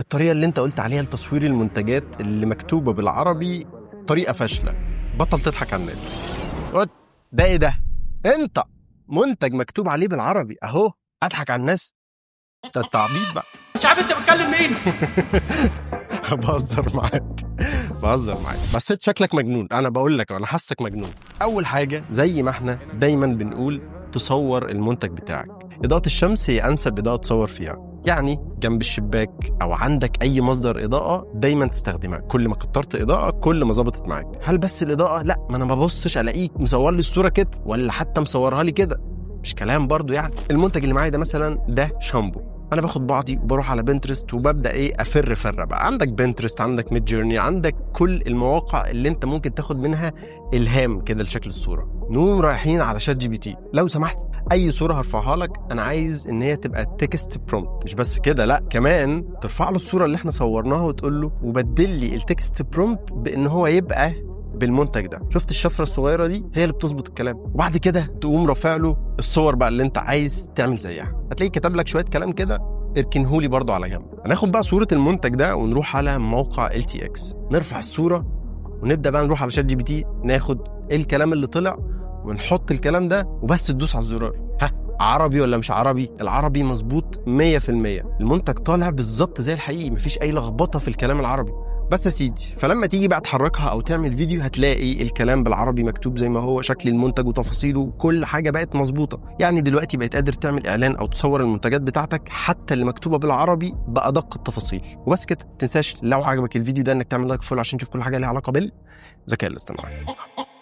الطريقه اللي انت قلت عليها لتصوير المنتجات اللي مكتوبه بالعربي طريقه فاشله بطل تضحك على الناس قلت ده ايه ده انت منتج مكتوب عليه بالعربي اهو اضحك على الناس ده التعبيط بقى مش عارف انت بتكلم مين بهزر معاك بهزر معاك بس انت شكلك مجنون انا بقول لك انا حاسك مجنون اول حاجه زي ما احنا دايما بنقول تصور المنتج بتاعك اضاءه الشمس هي انسب اضاءه تصور فيها يعني جنب الشباك او عندك اي مصدر اضاءه دايما تستخدمها كل ما كترت اضاءه كل ما ظبطت معاك هل بس الاضاءه لا ما انا ما ببصش الاقيك مصور لي الصوره كده ولا حتى مصورها لي كده مش كلام برضو يعني المنتج اللي معايا ده مثلا ده شامبو انا باخد بعضي وبروح على بنترست وببدا ايه افر فره بقى عندك بنترست عندك ميد جيرني عندك كل المواقع اللي انت ممكن تاخد منها الهام كده لشكل الصوره نقوم رايحين على شات جي بي تي لو سمحت اي صوره هرفعها لك انا عايز ان هي تبقى تكست برومبت مش بس كده لا كمان ترفع له الصوره اللي احنا صورناها وتقول له وبدل لي التكست برومبت بان هو يبقى بالمنتج ده شفت الشفره الصغيره دي هي اللي بتظبط الكلام وبعد كده تقوم رافع له الصور بقى اللي انت عايز تعمل زيها هتلاقيه كتب لك شويه كلام كده اركنهولي برضو على جنب هناخد بقى صوره المنتج ده ونروح على موقع ال تي اكس نرفع الصوره ونبدا بقى نروح على شات جي بي تي ناخد ايه الكلام اللي طلع ونحط الكلام ده وبس تدوس على الزرار ها عربي ولا مش عربي العربي مظبوط 100% المنتج طالع بالظبط زي الحقيقي مفيش اي لخبطه في الكلام العربي بس يا سيدي فلما تيجي بقى تحركها او تعمل فيديو هتلاقي الكلام بالعربي مكتوب زي ما هو شكل المنتج وتفاصيله وكل حاجه بقت مظبوطه يعني دلوقتي بقيت قادر تعمل اعلان او تصور المنتجات بتاعتك حتى اللي مكتوبه بالعربي بادق التفاصيل وبس كده ما تنساش لو عجبك الفيديو ده انك تعمل لايك فول عشان تشوف كل حاجه ليها علاقه بالذكاء الاصطناعي